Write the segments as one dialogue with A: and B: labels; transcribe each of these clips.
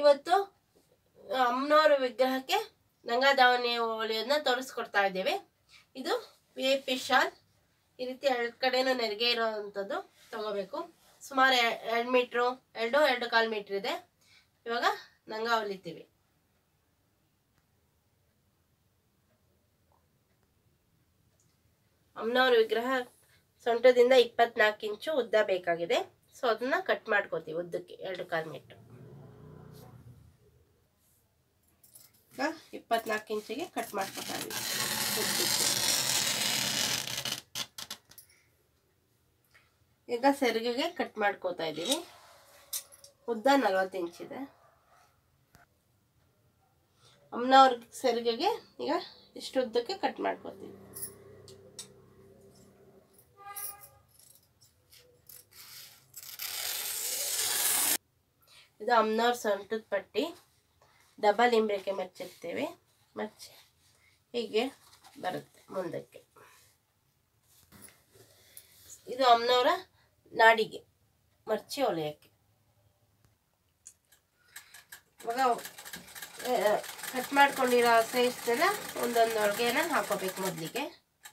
A: ಇವತ್ತು ಅಮ್ಮನವರ ವಿಗ್ರಹಕ್ಕೆ ನಂಗಾದಾವಣಿ ಹೊಲಿಯೋದನ್ನ ತೋರಿಸ್ಕೊಡ್ತಾ ಇದ್ದೇವೆ ಇದು ವಿ ಐ ಪಿ ಶಾಲ್ ಈ ರೀತಿ ಎರಡು ಕಡೆನೂ ನೆರಿಗೆ ಇರೋವಂಥದ್ದು ತಗೋಬೇಕು ಸುಮಾರು ಎರಡು ಮೀಟ್ರು ಎರಡು ಎರಡು ಕಾಲು ಮೀಟ್ರ್ ಇದೆ ಇವಾಗ ನಂಗ ಹೊಲಿತೀವಿ ಅಮ್ಮನವ್ರ ವಿಗ್ರಹ ಸೊಂಟದಿಂದ ಇಪ್ಪತ್ನಾಲ್ಕು ಇಂಚು ಉದ್ದ ಬೇಕಾಗಿದೆ ಸೊ ಅದನ್ನ ಕಟ್ ಮಾಡ್ಕೋತೀವಿ ಉದ್ದಕ್ಕೆ ಎರಡು ಕಾಲು ಮೀಟ್ರ್ ಈಗ ಇಪ್ಪತ್ನಾಲ್ಕು ಇಂಚಿಗೆ ಕಟ್ ಮಾಡ್ಕೊತಾ ಇದೀವಿ ಉದ್ದಕ್ಕೆ ಈಗ ಸೆರಗಿಗೆ ಕಟ್ ಮಾಡ್ಕೋತಾ ಇದ್ದೀವಿ ಉದ್ದ ನಲ್ವತ್ತು ಇಂಚಿದೆ ಅಮ್ಮನವ್ರ ಸೆರಗಿಗೆ ಈಗ ಇಷ್ಟು ಉದ್ದಕ್ಕೆ ಕಟ್ ಮಾಡ್ಕೋತೀವಿ ಇದು ಅಮ್ಮನವ್ರ ಸೊಂಟದ ಪಟ್ಟಿ ಡಬಲ್ ಇಂಬ್ರೆಕೆ ಮಚ್ಚಿರ್ತೀವಿ ಮಚ್ಚಿ ಹೀಗೆ ಬರುತ್ತೆ ಮುಂದಕ್ಕೆ ಇದು ಅಮ್ಮನವರ ನಾಡಿಗೆ ಮರ್ಚಿ ಹೊಲಿಯೋಕ್ಕೆ ಇವಾಗ ಕಟ್ ಮಾಡ್ಕೊಂಡಿರೋ ಸೈಜ್ನೆಲ್ಲ ಒಂದೊಂದು ಒಳಗೆನ ಹಾಕೋಬೇಕು ಮೊದಲಿಗೆ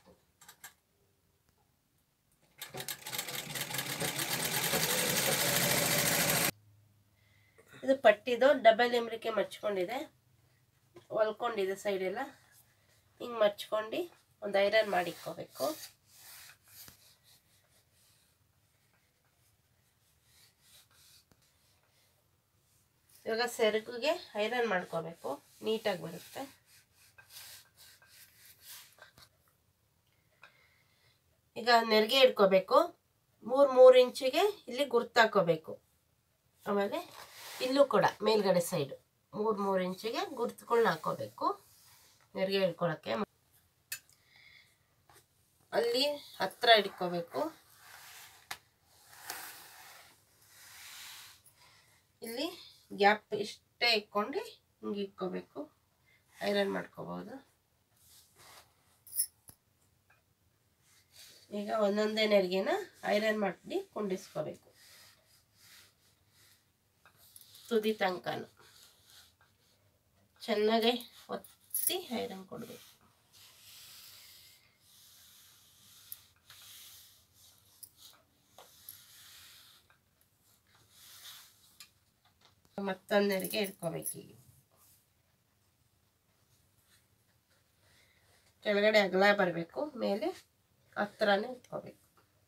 A: ಇದು ಪಟ್ಟಿದು ಡಬಲ್ ಎಂಬ್ರಿಕೆ ಮಚ್ಕೊಂಡಿದೆ ಹೊಲ್ಕೊಂಡಿದೆ ಸೈಡೆಲ್ಲ ಹಿಂಗೆ ಮಚ್ಕೊಂಡು ಒಂದು ಐರನ್ ಮಾಡಿಕ್ಕೋಬೇಕು ಇವಾಗ ಸೆರಗಿಗೆ ಐರನ್ ಮಾಡ್ಕೋಬೇಕು ನೀಟಾಗಿ ಬರುತ್ತೆ ಈಗ ನೆರಿಗೆ ಇಟ್ಕೋಬೇಕು ಮೂರು ಮೂರು ಇಂಚಿಗೆ ಇಲ್ಲಿ ಗುರ್ತಾಕೋಬೇಕು ಆಮೇಲೆ ಇಲ್ಲೂ ಕೂಡ ಮೇಲ್ಗಡೆ ಸೈಡು ಮೂರು ಮೂರು ಇಂಚಿಗೆ ಗುರ್ತುಗಳನ್ನ ಹಾಕೋಬೇಕು ನೆರಿಗೆ ಇಟ್ಕೊಳ್ಳೋಕ್ಕೆ ಅಲ್ಲಿ ಹತ್ರ ಇಟ್ಕೋಬೇಕು ಇಲ್ಲಿ ಗ್ಯಾಪ್ ಇಷ್ಟೇ ಇಟ್ಕೊಂಡು ಹಿಂಗೆ ಇಟ್ಕೋಬೇಕು ಐರನ್ ಮಾಡ್ಕೋಬೋದು ಈಗ ಒಂದೊಂದೇ ನೆರಿಗೆನ ಐರನ್ ಮಾಡಿ ಕುಂಡಿಸ್ಕೋಬೇಕು ತುದಿ ತನಕನು ಚೆನ್ನಾಗಿ ಒತ್ತಿ ಐರನ್ ಕೊಡಬೇಕು ಮತ್ತೊಂದು ನೆರಿಗೆ ಇಟ್ಕೋಬೇಕು ಈಗ ಕೆಳಗಡೆ ಅಗಲ ಬರಬೇಕು ಮೇಲೆ ಹತ್ರನೇ ಇಟ್ಕೋಬೇಕು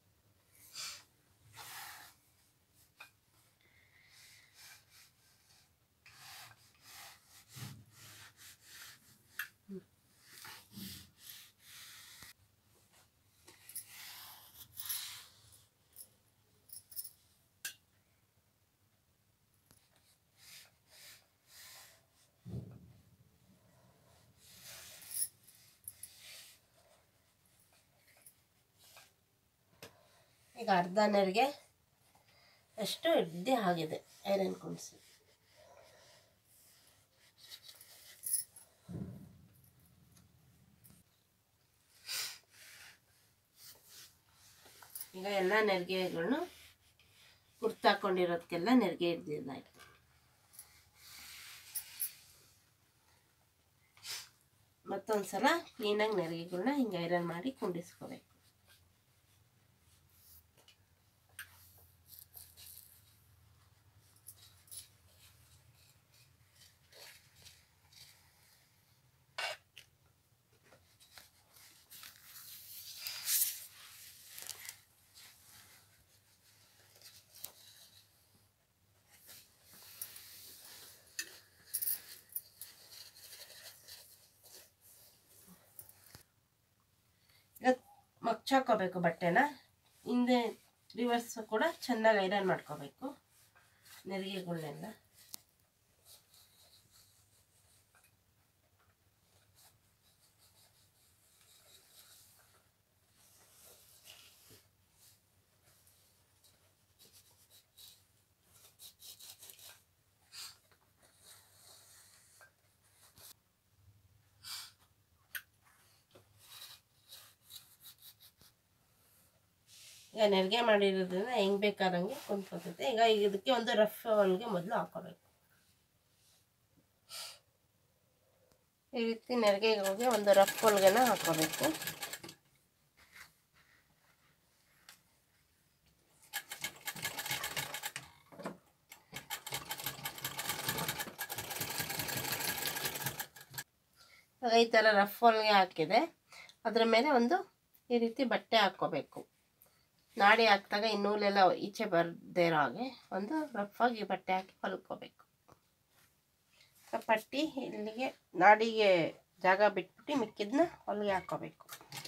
A: ಈಗ ಅರ್ಧ ನೆರಿಗೆ ಅಷ್ಟು ಇದ್ದೇ ಆಗಿದೆ ಐರನ್ ಕುಣಿಸಿ ಈಗ ಎಲ್ಲ ನೆರಿಗೆಗಳನ್ನು ಗುರ್ತಾಕೊಂಡಿರೋದಕ್ಕೆಲ್ಲ ನೆರಿಗೆ ಹಿಡ್ದಿದ್ದಾಯ್ತು ಮತ್ತೊಂದ್ಸಲ ಕ್ಲೀನಾಗಿ ನೆರಿಗೆಗಳನ್ನ ಹಿಂಗೆ ಐರನ್ ಮಾಡಿ ಕುಂಡಿಸ್ಕೋಬೇಕು ಈಗ ಮಗ್ಚಾಕೋಬೇಕು ಬಟ್ಟೆನ ಹಿಂದೆ ರಿವರ್ಸ್ ಕೂಡ ಚೆನ್ನಾಗಿ ಐರನ್ ಮಾಡ್ಕೋಬೇಕು ನೆರಿಗೆಗಳನ್ನೆಲ್ಲ ಈಗ ನೆರಿಗೆ ಮಾಡಿರೋದ್ರಿಂದ ಹೆಂಗೆ ಬೇಕಾದಂಗೆ ಕುಂತ್ಕೊತೈತೆ ಈಗ ಇದಕ್ಕೆ ಒಂದು ರಫ್ ಹೊಲಿಗೆ ಮೊದಲು ಹಾಕೋಬೇಕು ಈ ರೀತಿ ನೆರಿಗೆಗೆ ಹೋಗಿ ಒಂದು ರಫ್ ಹೊಲ್ಗೆನ ಹಾಕೋಬೇಕು ಇವಾಗ ಈ ಥರ ರಫ್ ಹೊಲ್ಗೆ ಹಾಕಿದೆ ಅದ್ರ ಮೇಲೆ ಒಂದು ಈ ರೀತಿ ಬಟ್ಟೆ ಹಾಕ್ಕೋಬೇಕು ನಾಡಿ ಹಾಕಿದಾಗ ಈ ನೂಲೆಲ್ಲ ಈಚೆ ಬರ್ದೇ ಇರೋ ಹಾಗೆ ಒಂದು ರಫ್ ಆಗಿ ಬಟ್ಟೆ ಹಾಕಿ ಹೊಲ್ಕೋಬೇಕು ಆ ಪಟ್ಟಿ ಇಲ್ಲಿಗೆ ನಾಡಿಗೆ ಜಾಗ ಬಿಟ್ಬಿಟ್ಟು ಮಿಕ್ಕಿದ್ನ ಹೊಲಿಗೆ ಹಾಕೋಬೇಕು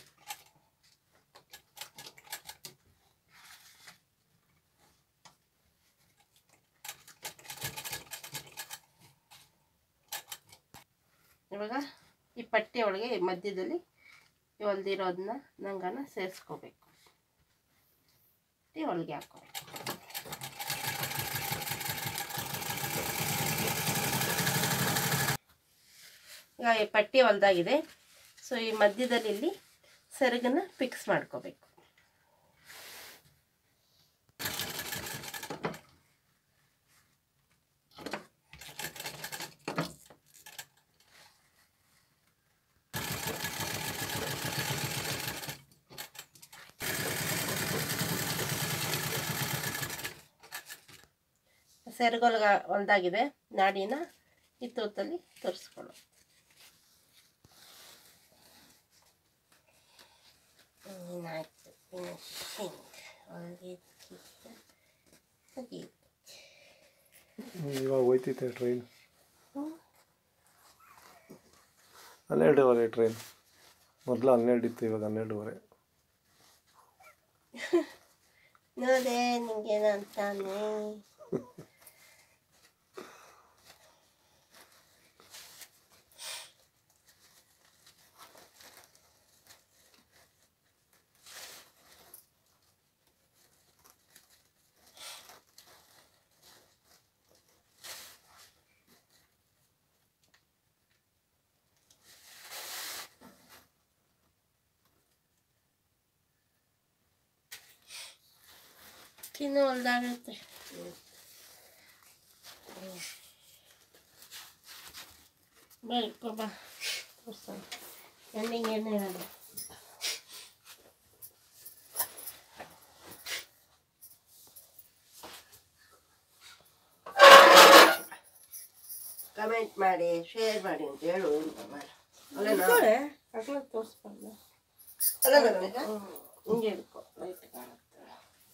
A: ಇವಾಗ ಈ ಪಟ್ಟಿ ಒಳಗೆ ಮಧ್ಯದಲ್ಲಿ ಹೊಲ್ದಿರೋದನ್ನ ನಂಗನ ಸೇರಿಸ್ಕೋಬೇಕು ಹೊಲಿಗೆ ಹಾಕೋಬೇಕು ಈಗ ಈ ಪಟ್ಟಿ ಹೊಲ್ದಾಗಿದೆ ಸೊ ಈ ಮಧ್ಯದಲ್ಲಿ ಇಲ್ಲಿ ಸೆರಗನ್ನ ಫಿಕ್ಸ್ ಮಾಡ್ಕೋಬೇಕು ಸೆರಗೊಲ್ಗ ಹೊಲ್ದಾಗಿದೆ ನಾಡಿನ ಈ ತೂತಲ್ಲಿ ತೋರಿಸ್ಕೊಳ್ಳೋ ಇನ್ನಾಯ್ತು ಇನ್ನು ಹಿಂಗೆ ಹೊಲಿಗೆ ಹಾಗೆ
B: ಇವಾಗ ಹೋಯ್ತೈತೆ ಟ್ರೈನ್ ಹನ್ನೆರಡುವರೆ ಟ್ರೈನ್ ಮೊದಲು ಹನ್ನೆರಡು ಇತ್ತು ಇವಾಗ ಹನ್ನೆರಡುವರೆ
A: ನೋಡೆ ನಿಂಗೇನು ಅಂತಾನೆ ತಿನ್ನು ಹೊಲ್ದಾಗುತ್ತೆ ಬಾ ಬಾ ತೋರ್ಸೋಣ ಎಣ್ಣೆಗೆ ಎಣ್ಣೆ ಇರೋದು ಕಮೆಂಟ್ ಮಾಡಿ ಶೇರ್ ಮಾಡಿ ಅಂತ ಹೇಳು ಅಲ್ಲ ತೋರಿಸ್ಬಾರ್ದು ಹಿಂಗೆ ಹಿಡ್ಕೊ ಲೈಟ್ ಕಾಣುತ್ತೆ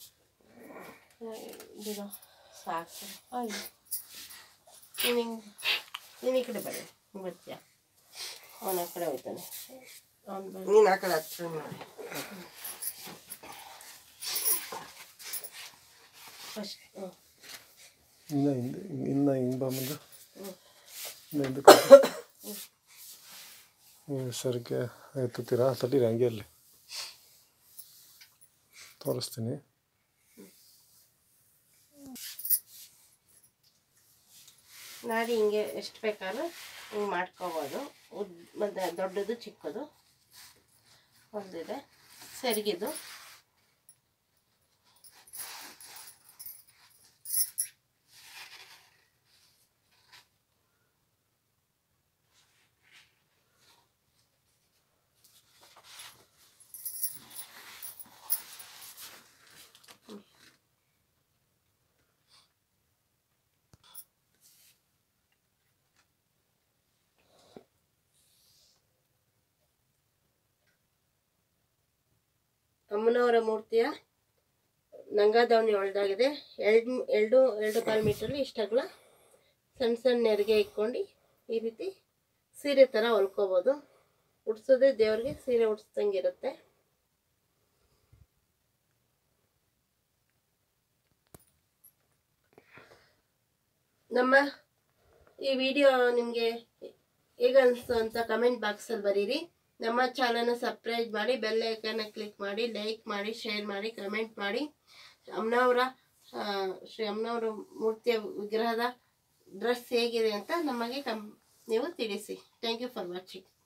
A: ಬಿಡು ಸಾಕು ಆಯ್ತು ನೀನು ಹಿಂಗೆ ನೀನು ಈ ಕಡೆ ಬನ್ನಿ ಬರ್ತೀಯ ಅವನ ಆ ಕಡೆ ಹೋಯ್ತಾನೆ ಅವ್ನು ಬನ್ನಿ
C: ನೀನು ಆ ಕಡೆ ಹತ್ರ ಮಾಡಿ
A: ಫಸ್ಟ್ ಹ್ಞೂ
B: ಇನ್ನು ಹಿಂದೆ ಇನ್ನು ಹಿಂಗೆ ಬಂದು
A: ಹ್ಞೂ
B: ಇನ್ನು ಹಿಂದಕ್ಕೆ ನೀವು ಸರ್ಗೆ ಎತ್ತುತ್ತೀರಾ ತಡೀರಿ ಹಂಗೆ ಅಲ್ಲಿ ತೋರಿಸ್ತೀನಿ
A: ನಾಡಿ ಹಿಂಗೆ ಎಷ್ಟು ಬೇಕಾದ್ರೂ ಹಿಂಗೆ ಮಾಡ್ಕೋಬೋದು ಉದ್ ಮತ್ತು ದೊಡ್ಡದು ಚಿಕ್ಕದು ಹೊಂದಿದೆ ಸೆರಗಿದು ಅಮ್ಮನವರ ಮೂರ್ತಿಯ ನಂಗಾದಾವಣಿ ಒಳ್ದಾಗಿದೆ ಎರಡು ಎರಡು ಎರಡು ಕಾಲು ಮೀಟ್ರಲ್ಲಿ ಇಷ್ಟಾಗಲ ಸಣ್ಣ ಸಣ್ಣ ನೆರಿಗೆ ಇಟ್ಕೊಂಡು ಈ ರೀತಿ ಸೀರೆ ಥರ ಹೊಲ್ಕೋಬೋದು ಉಡ್ಸೋದೇ ದೇವ್ರಿಗೆ ಸೀರೆ ಉಡ್ಸ್ದಂಗಿರುತ್ತೆ ನಮ್ಮ ಈ ವಿಡಿಯೋ ನಿಮಗೆ ಹೇಗೆ ಅನಿಸ್ತು ಅಂತ ಕಮೆಂಟ್ ಬಾಕ್ಸಲ್ಲಿ ಬರೀರಿ ನಮ್ಮ ಚಾನಲ್ನ ಸಬ್ಸ್ಕ್ರೈಬ್ ಮಾಡಿ ಬೆಲ್ ಐಕನ್ನ ಕ್ಲಿಕ್ ಮಾಡಿ ಲೈಕ್ ಮಾಡಿ ಶೇರ್ ಮಾಡಿ ಕಮೆಂಟ್ ಮಾಡಿ ಅಮ್ಮನವರ ಆ, ಶ್ರೀ ಅಮ್ಮನವರ ಮೂರ್ತಿಯ ವಿಗ್ರಹದ ಡ್ರೆಸ್ ಹೇಗಿದೆ ಅಂತ ನಮಗೆ ಕಮ್ ನೀವು ತಿಳಿಸಿ ಥ್ಯಾಂಕ್ ಯು ಫಾರ್ ವಾಚಿಂಗ್